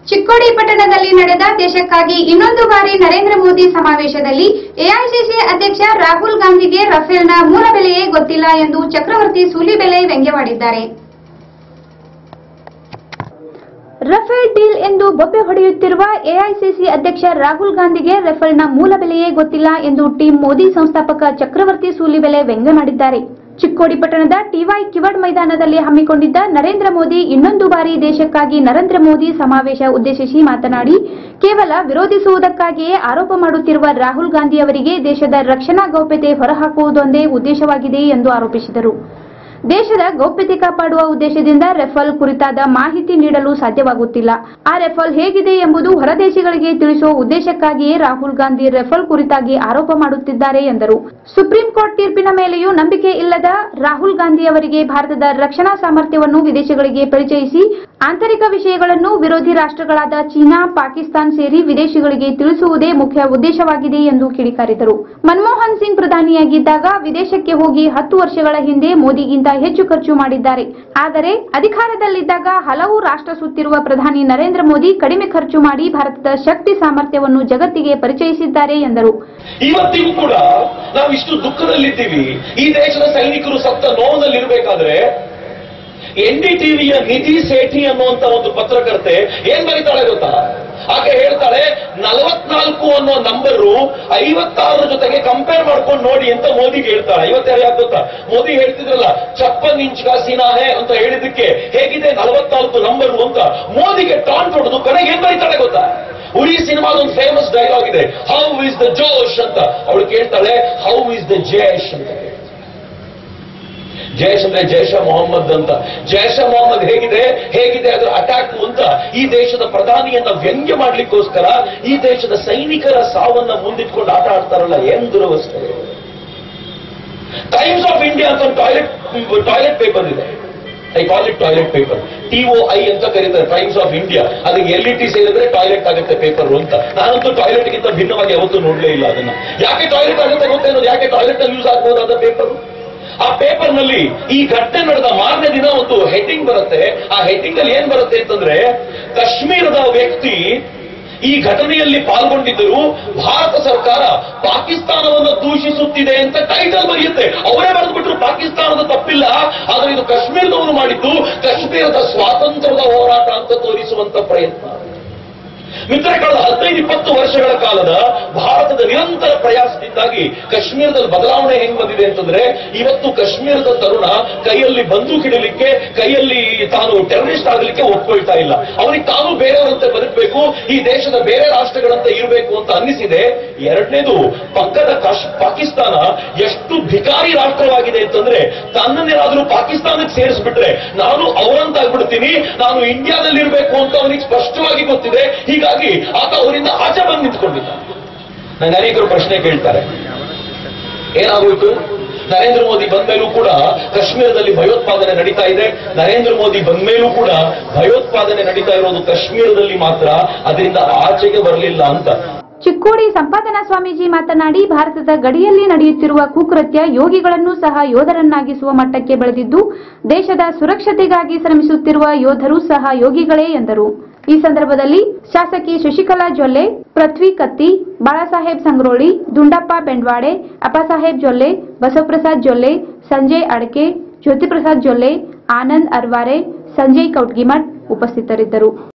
ಚಿಕ್ಕೋಡಿ ಪಟ್ಟಣದಲ್ಲಿ ನಡೆದ ದೇಶಕ್ಕಾಗಿ ಇನ್ನೊಂದು ಬಾರಿ ನರೇಂದ್ರ ಮೋದಿ ಸಮಾವೇಶದಲ್ಲಿ ಎಐಸಿಸಿ ಅಧ್ಯಕ್ಷ ರಾಹುಲ್ ಗಾಂಧಿಗೆ ರಫೇಲ್ನ ಮೂಲ ಬೆಲೆಯೇ ಗೊತ್ತಿಲ್ಲ ಎಂದು ಚಕ್ರವರ್ತಿ ಸೂಲಿಬೆಲೆ ವ್ಯಂಗ್ಯವಾಡಿದ್ದಾರೆ ರಫೇಲ್ ಡೀಲ್ ಎಂದು ಬೊಬ್ಬೆ ಹೊಡೆಯುತ್ತಿರುವ ಎಐಸಿಸಿ ಅಧ್ಯಕ್ಷ ರಾಹುಲ್ ಗಾಂಧಿಗೆ ರಫೇಲ್ನ ಮೂಲ ಬೆಲೆಯೇ ಗೊತ್ತಿಲ್ಲ ಎಂದು ಟೀಂ ಮೋದಿ ಸಂಸ್ಥಾಪಕ ಚಕ್ರವರ್ತಿ ಸೂಲಿಬೆಲೆ ವ್ಯಂಗ್ಯ ಮಾಡಿದ್ದಾರೆ ಚಿಕ್ಕೋಡಿ ಪಟ್ಟಣದ ಟಿವೈ ಕಿವಡ್ ಮೈದಾನದಲ್ಲಿ ಹಮ್ಮಿಕೊಂಡಿದ್ದ ನರೇಂದ್ರ ಮೋದಿ ಇನ್ನೊಂದು ಬಾರಿ ದೇಶಕ್ಕಾಗಿ ನರೇಂದ್ರ ಮೋದಿ ಸಮಾವೇಶ ಉದ್ದೇಶಿಸಿ ಮಾತನಾಡಿ ಕೇವಲ ವಿರೋಧಿಸುವುದಕ್ಕಾಗಿಯೇ ಆರೋಪ ಮಾಡುತ್ತಿರುವ ರಾಹುಲ್ ಗಾಂಧಿ ಅವರಿಗೆ ದೇಶದ ರಕ್ಷಣಾ ಗೌಪ್ಯತೆ ಹೊರಹಾಕುವುದೊಂದೇ ಉದ್ದೇಶವಾಗಿದೆ ಎಂದು ಆರೋಪಿಸಿದರು ದೇಶದ ಗೌಪ್ಯತೆ ಕಾಪಾಡುವ ಉದ್ದೇಶದಿಂದ ರೆಫಲ್ ಕುರಿತಾದ ಮಾಹಿತಿ ನೀಡಲು ಸಾಧ್ಯವಾಗುತ್ತಿಲ್ಲ ಆ ರೆಫಲ್ ಹೇಗಿದೆ ಎಂಬುದು ಹೊರದೇಶಗಳಿಗೆ ತಿಳಿಸುವ ಉದ್ದೇಶಕ್ಕಾಗಿಯೇ ರಾಹುಲ್ ಗಾಂಧಿ ರೆಫಲ್ ಕುರಿತಾಗಿ ಆರೋಪ ಮಾಡುತ್ತಿದ್ದಾರೆ ಎಂದರು ಸುಪ್ರೀಂ ಕೋರ್ಟ್ ತೀರ್ಪಿನ ಮೇಲೆಯೂ ನಂಬಿಕೆ ಇಲ್ಲದ ರಾಹುಲ್ ಗಾಂಧಿ ಅವರಿಗೆ ಭಾರತದ ರಕ್ಷಣಾ ಸಾಮರ್ಥ್ಯವನ್ನು ವಿದೇಶಗಳಿಗೆ ಪರಿಚಯಿಸಿ ಆಂತರಿಕ ವಿಷಯಗಳನ್ನು ವಿರೋಧಿ ರಾಷ್ಟ್ರಗಳಾದ ಚೀನಾ ಪಾಕಿಸ್ತಾನ್ ಸೇರಿ ವಿದೇಶಿಗಳಿಗೆ ತಿಳಿಸುವುದೇ ಮುಖ್ಯ ಉದ್ದೇಶವಾಗಿದೆ ಎಂದು ಕಿಡಿಕಾರಿದರು ಮನಮೋಹನ್ ಸಿಂಗ್ ಪ್ರಧಾನಿಯಾಗಿದ್ದಾಗ ವಿದೇಶಕ್ಕೆ ಹೋಗಿ ಹತ್ತು ವರ್ಷಗಳ ಹಿಂದೆ ಮೋದಿಗಿಂತ ಹೆಚ್ಚು ಖರ್ಚು ಮಾಡಿದ್ದಾರೆ ಆದರೆ ಅಧಿಕಾರದಲ್ಲಿದ್ದಾಗ ಹಲವು ರಾಷ್ಟ್ರ ಸುತ್ತಿರುವ ಪ್ರಧಾನಿ ನರೇಂದ್ರ ಮೋದಿ ಕಡಿಮೆ ಖರ್ಚು ಮಾಡಿ ಭಾರತದ ಶಕ್ತಿ ಸಾಮರ್ಥ್ಯವನ್ನು ಜಗತ್ತಿಗೆ ಪರಿಚಯಿಸಿದ್ದಾರೆ ಎಂದರು ಇವತ್ತಿಗೂ ಕೂಡ ನಾವು ಇಷ್ಟು ದುಃಖದಲ್ಲಿದ್ದೀವಿ ಈ ದೇಶದ ಸೈನಿಕರು ಸತ್ತ ನೋವಿನಲ್ಲಿರ್ಬೇಕಾದ್ರೆ ಎನ್ ಡಿ ಟಿವಿಯ ನಿಧಿ ಸೇಠಿ ಅನ್ನುವಂತ ಒಂದು ಪತ್ರಕರ್ತೆ ಏನ್ ಬರೀತಾಳೆ ಗೊತ್ತಾ ಆಕೆ ಹೇಳ್ತಾಳೆ ನಲವತ್ನಾಲ್ಕು ಅನ್ನೋ ನಂಬರು ಐವತ್ತಾರರ ಜೊತೆಗೆ ಕಂಪೇರ್ ಮಾಡ್ಕೊಂಡು ನೋಡಿ ಅಂತ ಮೋದಿಗೆ ಹೇಳ್ತಾಳೆ ಐವತ್ತಾರು ಯಾಕೆ ಗೊತ್ತಾ ಮೋದಿ ಹೇಳ್ತಿದ್ರಲ್ಲ ಚಪ್ಪನ್ ಇಂಚ್ ಕಾ ಸೀನಾ ಹೇ ಅಂತ ಹೇಳಿದಕ್ಕೆ ಹೇಗಿದೆ ನಲವತ್ನಾಲ್ಕು ನಂಬರು ಅಂತ ಮೋದಿಗೆ ಟಾನ್ ಹೊಡೆದು ಕಡೆಗೆ ಏನ್ ಬರೀತಾಳೆ ಗೊತ್ತಾ ಉರಿ ಸಿನಿಮಾದ ಒಂದು ಫೇಮಸ್ ಡೈಲಾಗ್ ಇದೆ ಹೌ ಇಸ್ ದ ಜೋಶ್ ಅಂತ ಅವಳು ಕೇಳ್ತಾಳೆ ಹೌ ಇಸ್ ದ ಜೇಶ್ ಅಂತ ಕೇಳ್ತಾಳೆ. ಜೈಶ್ ಅಂದ್ರೆ ಜೈಷ ಮೊಹಮ್ಮದ್ ಅಂತ ಜೈಷ ಮೊಹಮ್ಮದ್ ಹೇಗಿದೆ ಹೇಗಿದೆ ಅದರ ಅಟ್ಯಾಕ್ ಅಂತ ಈ ದೇಶದ ಪ್ರಧಾನಿಯನ್ನ ವ್ಯಂಗ್ಯ ಮಾಡ್ಲಿಕ್ಕೋಸ್ಕರ ಈ ದೇಶದ ಸೈನಿಕರ ಸಾವನ್ನ ಮುಂದಿಟ್ಕೊಂಡು ಆಟ ಆಡ್ತಾರಲ್ಲ ಏನ್ ದುರವಸ್ಥೆ ಟೈಮ್ಸ್ ಆಫ್ ಇಂಡಿಯಾ ಅಂತ ಒಂದು ಟಾಯ್ಲೆಟ್ ಟಾಯ್ಲೆಟ್ ಪೇಪರ್ ಇದೆ I call it toilet paper T O I ಅಂತ ಕರೀತಾರೆ ಟೈಮ್ಸ್ ಆಫ್ ಇಂಡಿಯಾ ಅದಕ್ಕೆ ಎಲ್ ಇ ಟಿ ಸೇರಿದ್ರೆ ಟಾಯ್ಲೆಟ್ ಆಗುತ್ತೆ ಪೇಪರ್ ಅಂತ ನಾನಂತೂ ಟಾಯ್ಲೆಟ್ ಗಿಂತ ಭಿನ್ನವಾಗಿ ಯಾವತ್ತೂ ನೋಡ್ಲೇ ಇಲ್ಲ ಅದನ್ನ ಯಾಕೆ ಟಾಯ್ಲೆಟ್ ಆಗುತ್ತೆ ಗೊತ್ತೇನೋ ಯಾಕೆ ಟಾಯ್ಲೆಟ್ ಅಲ್ಲಿ ಯೂಸ್ ಆಗ್ಬೋದಾದ ಪೇಪರ್ ಆ ಪೇಪರ್ ನಲ್ಲಿ ಈ ಘಟನೆ ನಡೆದ ಮಾರನೇ ದಿನ ಒಂದು ಹೆಡ್ಡಿಂಗ್ ಬರುತ್ತೆ ಆ ಹೆಡ್ಡಿಂಗ್ ಅಲ್ಲಿ ಏನ್ ಬರುತ್ತೆ ಅಂತಂದ್ರೆ ಕಾಶ್ಮೀರದ ವ್ಯಕ್ತಿ ಈ ಘಟನೆಯಲ್ಲಿ ಪಾಲ್ಗೊಂಡಿದ್ದರು ಭಾರತ ಸರ್ಕಾರ ಪಾಕಿಸ್ತಾನವನ್ನು ದೂಷಿಸುತ್ತಿದೆ ಅಂತ ಟೈಟಲ್ ಬರೆಯುತ್ತೆ ಅವರೇ ಬರೆದ್ಬಿಟ್ರು ಪಾಕಿಸ್ತಾನದ ತಪ್ಪಿಲ್ಲ ಆದ್ರೆ ಇದು ಕಾಶ್ಮೀರದವರು ಮಾಡಿದ್ದು ಕಾಶ್ಮೀರದ ಸ್ವಾತಂತ್ರ್ಯದ ಹೋರಾಟ ಅಂತ ತೋರಿಸುವಂತ ಪ್ರಯತ್ನ ಮಿತ್ರ ಕಳೆದ ಹದಿನೈದು ಇಪ್ಪತ್ತು ವರ್ಷಗಳ ಕಾಲದ ಭಾರತದ ನಿರಂತರ ಪ್ರಯಾಸದಿಂದಾಗಿ ಕಾಶ್ಮೀರದಲ್ಲಿ ಬದಲಾವಣೆ ಹೆಂಗ್ ಬಂದಿದೆ ಅಂತಂದ್ರೆ ಇವತ್ತು ಕಾಶ್ಮೀರದ ತರುಣ ಕೈಯಲ್ಲಿ ಬಂದೂಕ್ ಹಿಡಲಿಕ್ಕೆ ಕೈಯಲ್ಲಿ ತಾನು ಟೆರರಿಸ್ಟ್ ಆಗಲಿಕ್ಕೆ ಒಪ್ಕೊಳ್ತಾ ಇಲ್ಲ ಅವನಿಗೆ ತಾನು ಬೇರೆಯವರಂತೆ ಬದುಕಬೇಕು ಈ ದೇಶದ ಬೇರೆ ರಾಷ್ಟ್ರಗಳಂತೆ ಇರಬೇಕು ಅಂತ ಅನ್ನಿಸಿದೆ ಎರಡನೇದು ಪಕ್ಕದ ಕಾಶ್ ಪಾಕಿಸ್ತಾನ ಎಷ್ಟು ಭಿಕಾರಿ ರಾಷ್ಟ್ರವಾಗಿದೆ ಅಂತಂದ್ರೆ ತನ್ನನ್ನೇನಾದ್ರೂ ಪಾಕಿಸ್ತಾನಕ್ಕೆ ಸೇರಿಸ್ಬಿಟ್ರೆ ನಾನು ಅವರಂತಾಗ್ಬಿಡ್ತೀನಿ ನಾನು ಇಂಡಿಯಾದಲ್ಲಿ ಇರಬೇಕು ಅಂತ ಅವನಿಗೆ ಸ್ಪಷ್ಟವಾಗಿ ಗೊತ್ತಿದೆ ಹೀಗಾಗಿ ಆತ ಅವರಿಂದ ಆಚೆ ಬಂದು ನಿಂತ್ಕೊಂಡಿದ್ದ ನಂಗೆ ಅನೇಕರು ಪ್ರಶ್ನೆ ಕೇಳ್ತಾರೆ ಏನಾಗೋಯ್ತು ನರೇಂದ್ರ ಮೋದಿ ಬಂದ್ಮೇಲೂ ಕೂಡ ಕಾಶ್ಮೀರದಲ್ಲಿ ಭಯೋತ್ಪಾದನೆ ನಡೀತಾ ಇದೆ ನರೇಂದ್ರ ಮೋದಿ ಬಂದ್ಮೇಲೂ ಕೂಡ ಭಯೋತ್ಪಾದನೆ ನಡೀತಾ ಇರೋದು ಕಾಶ್ಮೀರದಲ್ಲಿ ಮಾತ್ರ ಅದರಿಂದ ಆಚೆಗೆ ಬರಲಿಲ್ಲ ಅಂತ ಚಿಕ್ಕೋಡಿ ಸಂಪಾದನಾ ಸ್ವಾಮೀಜಿ ಮಾತನಾಡಿ ಭಾರತದ ಗಡಿಯಲ್ಲಿ ನಡೆಯುತ್ತಿರುವ ಕುಕೃತ್ಯ ಯೋಗಿಗಳನ್ನು ಸಹ ಯೋಧರನ್ನಾಗಿಸುವ ಮಟ್ಟಕ್ಕೆ ಬೆಳೆದಿದ್ದು ದೇಶದ ಸುರಕ್ಷತೆಗಾಗಿ ಶ್ರಮಿಸುತ್ತಿರುವ ಯೋಧರು ಸಹ ಯೋಗಿಗಳೇ ಎಂದರು ಈ ಸಂದರ್ಭದಲ್ಲಿ ಶಾಸಕಿ ಶಶಿಕಲಾ ಜೊಲ್ಲೆ ಪೃಥ್ವಿ ಕತ್ತಿ ಬಾಳಾಸಾಹೇಬ್ ಸಂಗ್ರೋಳಿ ದುಂಡಪ್ಪ ಬೆಂಡ್ವಾಡೆ ಅಪ್ಪಸಾಹೇಬ್ ಜೊಲ್ಲೆ ಬಸವಪ್ರಸಾದ್ ಜೊಲ್ಲೆ ಸಂಜಯ್ ಅಡಕೆ ಜ್ಯೋತಿಪ್ರಸಾದ್ ಜೊಲ್ಲೆ ಆನಂದ್ ಅರ್ವಾರೆ ಸಂಜಯ್ ಕೌಟ್ಗಿಮಠ್ ಉಪಸ್ಥಿತರಿದ್ದರು